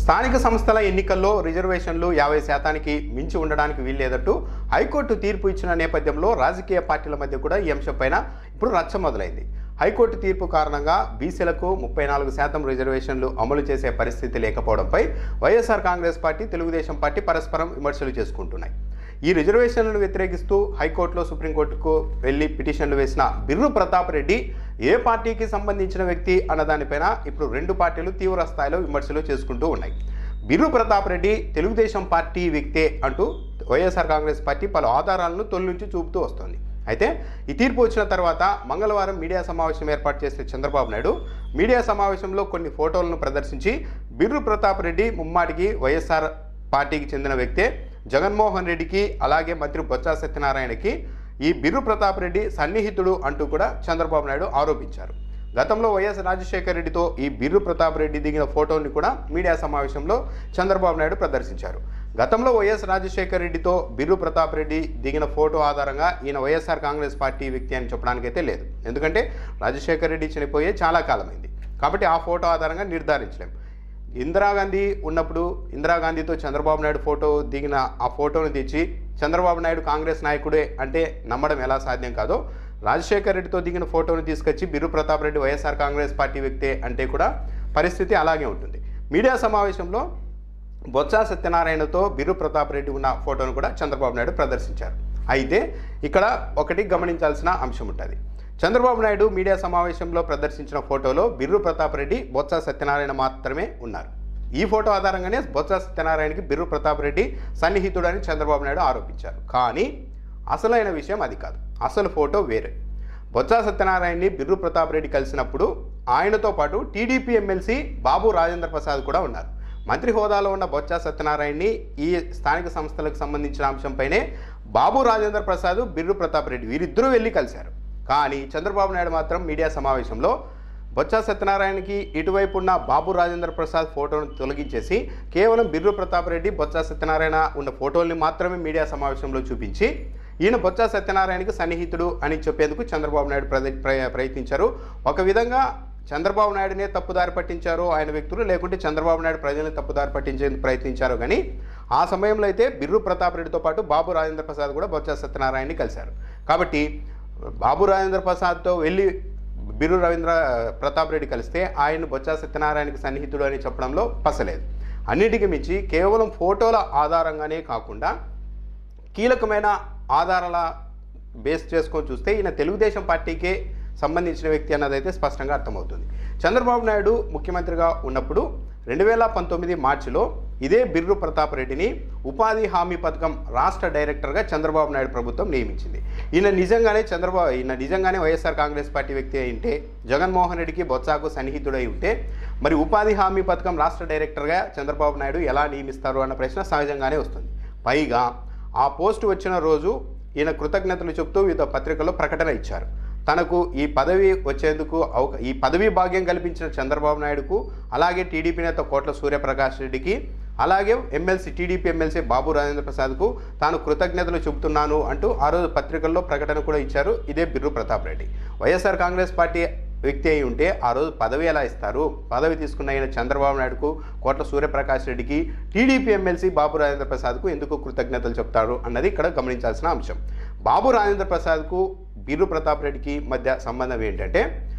స్థానిక సంస్థల ఎన్నికల్లో రిజర్వేషన్లు యాభై శాతానికి మించి ఉండడానికి వీల్లేదట్టు హైకోర్టు తీర్పు ఇచ్చిన నేపథ్యంలో రాజకీయ పార్టీల మధ్య కూడా ఈ అంశంపైన ఇప్పుడు రచ్చ మొదలైంది హైకోర్టు తీర్పు కారణంగా బీసీలకు ముప్పై నాలుగు శాతం రిజర్వేషన్లు అమలు చేసే పరిస్థితి లేకపోవడంపై YSR Congress party Telugu Desam party పరస్పరం విమర్శలు చేసుకుంటున్నాయి ఈ రిజర్వేషన్లను వ్యతిరేకిస్తూ హైకోర్టులో సుప్రీంకోర్టుకు వెళ్లి పిటిషన్లు వేసిన బిర్రు ప్రతాప్ రెడ్డి ఏ పార్టీకి సంబంధించిన వ్యక్తి అన్న దానిపైన ఇప్పుడు రెండు పార్టీలు తీవ్ర స్థాయిలో విమర్శలు చేసుకుంటూ ఉన్నాయి బిర్రు ప్రతాప్ రెడ్డి తెలుగుదేశం పార్టీ వ్యక్తే అంటూ వైఎస్ఆర్ కాంగ్రెస్ పార్టీ పలు ఆధారాలను తొలి నుంచి చూపుతూ వస్తోంది అయితే ఈ తీర్పు వచ్చిన తర్వాత మంగళవారం మీడియా సమావేశం ఏర్పాటు చేసిన చంద్రబాబు నాయుడు మీడియా సమావేశంలో కొన్ని ఫోటోలను ప్రదర్శించి బిర్రు ప్రతాప్ రెడ్డి ముమ్మాటికి వైఎస్ఆర్ పార్టీకి చెందిన వ్యక్తే జగన్మోహన్ రెడ్డికి అలాగే మంత్రి బొత్స సత్యనారాయణకి ఈ బిర్రు ప్రతాప్ రెడ్డి సన్నిహితుడు అంటూ కూడా చంద్రబాబు నాయుడు ఆరోపించారు గతంలో వైఎస్ రాజశేఖర రెడ్డితో ఈ బిర్రు ప్రతాప్ రెడ్డి దిగిన ఫోటోని కూడా మీడియా సమావేశంలో చంద్రబాబు నాయుడు ప్రదర్శించారు గతంలో వైఎస్ రాజశేఖర రెడ్డితో బిర్రు ప్రతాప్ రెడ్డి దిగిన ఫోటో ఆధారంగా ఈయన వైఎస్ఆర్ కాంగ్రెస్ పార్టీ వ్యక్తి అని చెప్పడానికైతే లేదు ఎందుకంటే రాజశేఖర రెడ్డి చనిపోయే చాలా కాలమైంది కాబట్టి ఆ ఫోటో ఆధారంగా నిర్ధారించలేం ఇందిరాగాంధీ ఉన్నప్పుడు ఇందిరాగాంధీతో చంద్రబాబు నాయుడు ఫోటో దిగిన ఆ ఫోటోను తెచ్చి చంద్రబాబు నాయుడు కాంగ్రెస్ నాయకుడే అంటే నమ్మడం ఎలా సాధ్యం కాదో రాజశేఖర్ రెడ్డితో దిగిన ఫోటోను తీసుకొచ్చి బిర్రు ప్రతాప్ రెడ్డి వైఎస్ఆర్ కాంగ్రెస్ పార్టీ వ్యక్తే అంటే కూడా పరిస్థితి అలాగే ఉంటుంది మీడియా సమావేశంలో బొత్స సత్యనారాయణతో బిర్రు ప్రతాప్ రెడ్డి ఉన్న ఫోటోను కూడా చంద్రబాబు నాయుడు ప్రదర్శించారు అయితే ఇక్కడ ఒకటి గమనించాల్సిన అంశం ఉంటుంది చంద్రబాబు నాయుడు మీడియా సమావేశంలో ప్రదర్శించిన ఫోటోలో బిర్రు ప్రతాప్ రెడ్డి బొత్స సత్యనారాయణ మాత్రమే ఉన్నారు ఈ ఫోటో ఆధారంగానే బొత్స సత్యనారాయణకి బిర్రు ప్రతాప్ రెడ్డి సన్నిహితుడని చంద్రబాబు నాయుడు ఆరోపించారు కానీ అసలైన విషయం అది కాదు అసలు ఫోటో వేరే బొత్స సత్యనారాయణని బిర్రు ప్రతాప్ రెడ్డి కలిసినప్పుడు ఆయనతో పాటు టీడీపీ ఎమ్మెల్సీ బాబు రాజేంద్ర ప్రసాద్ కూడా ఉన్నారు మంత్రి హోదాలో ఉన్న బొత్స సత్యనారాయణని ఈ స్థానిక సంస్థలకు సంబంధించిన అంశంపైనే బాబు రాజేంద్ర ప్రసాద్ బిర్రు ప్రతాప్ రెడ్డి వీరిద్దరూ వెళ్ళి కలిశారు కానీ చంద్రబాబు నాయుడు మాత్రం మీడియా సమావేశంలో బొత్స సత్యనారాయణకి ఇటువైపు ఉన్న బాబు రాజేంద్ర ప్రసాద్ ఫోటోను తొలగించేసి కేవలం బిర్రు ప్రతాప్ రెడ్డి బొత్స సత్యనారాయణ ఉన్న ఫోటోల్ని మాత్రమే మీడియా సమావేశంలో చూపించి ఈయన బొత్స సత్యనారాయణకి సన్నిహితుడు అని చెప్పేందుకు చంద్రబాబు నాయుడు ప్రద- ప్ర- ప్రయత్నించారు ఒక విధంగా చంద్రబాబు నాయుడునే తప్పుదారి పట్టించారు ఆయన వ్యక్తులు లేకుంటే చంద్రబాబు నాయుడు ప్రజల్ని తప్పుదారి పట్టించేందుకు ప్రయత్నించారు కానీ ఆ సమయంలో అయితే బిర్రు ప్రతాప్ రెడ్డితో పాటు బాబు రాజేంద్ర ప్రసాద్ కూడా బొత్స సత్యనారాయణని కలిశారు కాబట్టి బాబు రాజేంద్ర ప్రసాద్తో వెళ్ళి బిర్రు రవీంద్ర ప్రతాప్ రెడ్డి కలిస్తే ఆయన బొత్స సత్యనారాయణకి సన్నిహితుడు అని చెప్పడంలో పసలేదు అన్నిటికీ మించి కేవలం ఫోటోల ఆధారంగానే కాకుండా కీలకమైన ఆధారాల బేస్ చేసుకొని చూస్తే ఈయన తెలుగుదేశం పార్టీకే సంబంధించిన వ్యక్తి అన్నదైతే స్పష్టంగా అర్థమవుతుంది చంద్రబాబు నాయుడు ముఖ్యమంత్రిగా ఉన్నప్పుడు రెండు వేల పంతొమ్మిది మార్చిలో ఇదే బిర్రు ప్రతాప్ రెడ్డిని ఉపాధి హామీ పథకం రాష్ట్ర డైరెక్టర్గా చంద్రబాబు నాయుడు ప్రభుత్వం నియమించింది ఈయన నిజంగానే చంద్రబాబు ఈయన నిజంగానే వైఎస్ఆర్ కాంగ్రెస్ పార్టీ వ్యక్తి అయి ఉంటే జగన్మోహన్ రెడ్డికి బొత్సాకు సన్నిహితుడై ఉంటే మరి ఉపాధి హామీ పథకం రాష్ట్ర డైరెక్టర్గా చంద్రబాబు నాయుడు ఎలా నియమిస్తారు అన్న ప్రశ్న సహజంగానే వస్తుంది పైగా ఆ పోస్టు వచ్చిన రోజు ఈయన కృతజ్ఞతలు చెప్తూ వివిధ పత్రికల్లో ప్రకటన ఇచ్చారు తనకు ఈ పదవి వచ్చేందుకు అవక ఈ పదవి భాగ్యం కల్పించిన చంద్రబాబు నాయుడుకు అలాగే టీడీపీ నేత కోట్ల సూర్యప్రకాష్ రెడ్డికి అలాగే MLC TDP MLC Babu Rajendra ప్రసాద్కు తాను కృతజ్ఞతలు చెబుతున్నాను అంటూ ఆ రోజు పత్రికల్లో ప్రకటన కూడా ఇచ్చారు ఇదే బిర్రు ప్రతాప్ రెడ్డి వైఎస్ఆర్ కాంగ్రెస్ పార్టీ వ్యక్తి అయి ఉంటే ఆ రోజు పదవి ఎలా ఇస్తారు పదవి తీసుకున్న ఆయన చంద్రబాబు నాయుడుకు కోట్ల సూర్యప్రకాష్ రెడ్డికి టీడీపీ ఎమ్మెల్సీ బాబు రాజేంద్ర ప్రసాద్కు ఎందుకు కృతజ్ఞతలు చెప్తారు అన్నది ఇక్కడ గమనించాల్సిన అంశం బాబు రాజేంద్ర ప్రసాద్కు బిర్రు ప్రతాప్ రెడ్డికి మధ్య సంబంధం ఏంటంటే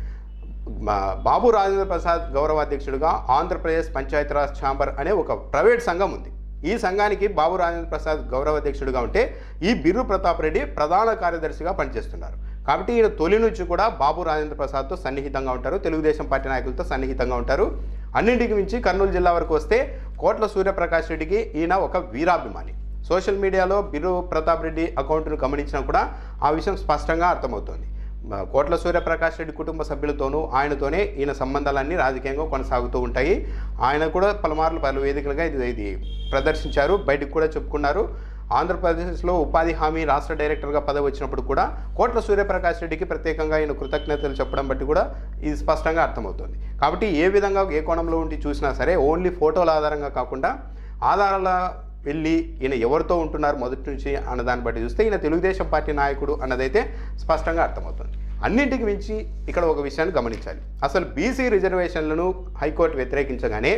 మా బాబు రాజేంద్ర ప్రసాద్ గౌరవ అధ్యక్షుడిగా ఆంధ్రప్రదేశ్ పంచాయతీరాజ్ ఛాంబర్ అనే ఒక ప్రైవేట్ సంఘం ఉంది ఈ సంఘానికి బాబు రాజేంద్ర ప్రసాద్ గౌరవ అధ్యక్షుడిగా ఉంటే ఈ బిర్రు ప్రతాప్ రెడ్డి ప్రధాన కార్యదర్శిగా పనిచేస్తున్నారు కాబట్టి ఈయన తొలి నుంచి కూడా బాబు రాజేంద్ర ప్రసాద్తో సన్నిహితంగా ఉంటారు తెలుగుదేశం పార్టీ నాయకులతో సన్నిహితంగా ఉంటారు అన్నింటికి మించి కర్నూలు జిల్లా వరకు వస్తే కోట్ల సూర్యప్రకాష్ రెడ్డికి ఈయన ఒక వీరాభిమాని సోషల్ మీడియాలో బిర్రు ప్రతాప్ రెడ్డి అకౌంట్ను గమనించినా కూడా ఆ విషయం స్పష్టంగా అర్థమవుతోంది మ- కోట్ల సూర్యప్రకాష్ రెడ్డి కుటుంబ సభ్యులతోనూ ఆయనతోనే ఈయన సంబంధాలన్నీ రాజకీయంగా కొనసాగుతూ ఉంటాయి ఆయన కూడా పలుమార్లు పలు వేదికలుగా ఇది ఇది ప్రదర్శించారు బయటకు కూడా చెప్పుకున్నారు ఆంధ్రప్రదేశ్లో ఉపాధి హామీ రాష్ట్ర డైరెక్టర్గా పదవి వచ్చినప్పుడు కూడా కోట్ల సూర్యప్రకాష్ రెడ్డికి ప్రత్యేకంగా ఈయన కృతజ్ఞతలు చెప్పడం బట్టి కూడా ఇది స్పష్టంగా అర్థమవుతుంది కాబట్టి ఏ విధంగా ఏ కోణంలో ఉండి చూసినా సరే ఓన్లీ ఫోటోల ఆధారంగా కాకుండా ఆధారాల వెళ్ళి ఈయన ఎవరితో ఉంటున్నారు మొదటి నుంచి అన్న దాన్ని బట్టి చూస్తే ఈయన తెలుగుదేశం పార్టీ నాయకుడు అన్నదైతే స్పష్టంగా అర్థమవుతుంది అన్నింటికి మించి ఇక్కడ ఒక విషయాన్ని గమనించాలి అసలు బీసీ రిజర్వేషన్లను హైకోర్టు వ్యతిరేకించగానే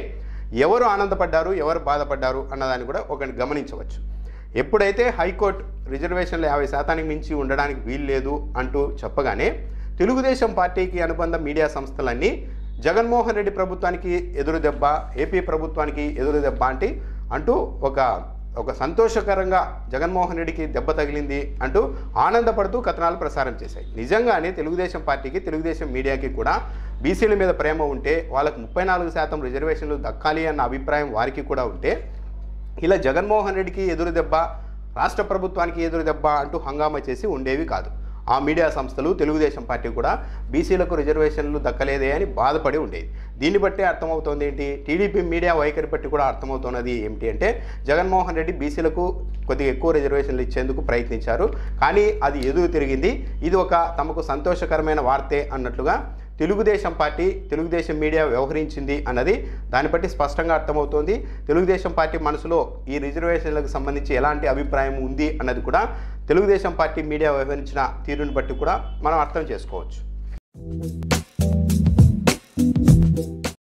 ఎవరు ఆనందపడ్డారు ఎవరు బాధపడ్డారు అన్నదాన్ని కూడా ఒకటి గమనించవచ్చు ఎప్పుడైతే హైకోర్టు రిజర్వేషన్లు యాభై శాతానికి మించి ఉండడానికి వీలు లేదు అంటూ చెప్పగానే తెలుగుదేశం పార్టీకి అనుబంధ మీడియా సంస్థలన్నీ జగన్మోహన్ రెడ్డి ప్రభుత్వానికి ఎదురు దెబ్బ ఏపీ ప్రభుత్వానికి ఎదురు దెబ్బ అంటే అంటూ ఒక ఒక సంతోషకరంగా జగన్మోహన్ రెడ్డికి దెబ్బ తగిలింది అంటూ ఆనందపడుతూ కథనాలు ప్రసారం చేశాయి నిజంగానే తెలుగుదేశం పార్టీకి తెలుగుదేశం మీడియాకి కూడా బీసీల మీద ప్రేమ ఉంటే వాళ్ళకు ముప్పై నాలుగు శాతం రిజర్వేషన్లు దక్కాలి అన్న అభిప్రాయం వారికి కూడా ఉంటే ఇలా జగన్మోహన్ రెడ్డికి ఎదురు దెబ్బ రాష్ట్ర ప్రభుత్వానికి ఎదురు దెబ్బ అంటూ హంగామా చేసి ఉండేవి కాదు ఆ మీడియా సంస్థలు తెలుగుదేశం పార్టీ కూడా బీసీలకు రిజర్వేషన్లు దక్కలేదే అని బాధపడి ఉండేది దీన్ని బట్టి అర్థమవుతోంది ఏంటి టీడీపీ మీడియా వైఖరి బట్టి కూడా అర్థమవుతున్నది ఏమిటి అంటే జగన్మోహన్ రెడ్డి బీసీలకు కొద్దిగా ఎక్కువ రిజర్వేషన్లు ఇచ్చేందుకు ప్రయత్నించారు కానీ అది ఎదురు తిరిగింది ఇది ఒక తమకు సంతోషకరమైన వార్తే అన్నట్లుగా తెలుగుదేశం పార్టీ తెలుగుదేశం మీడియా వ్యవహరించింది అన్నది దాన్ని బట్టి స్పష్టంగా అర్థమవుతోంది తెలుగుదేశం పార్టీ మనసులో ఈ రిజర్వేషన్లకు సంబంధించి ఎలాంటి అభిప్రాయం ఉంది అన్నది కూడా తెలుగుదేశం పార్టీ మీడియా వ్యవహరించిన తీరుని బట్టి కూడా మనం అర్థం చేసుకోవచ్చు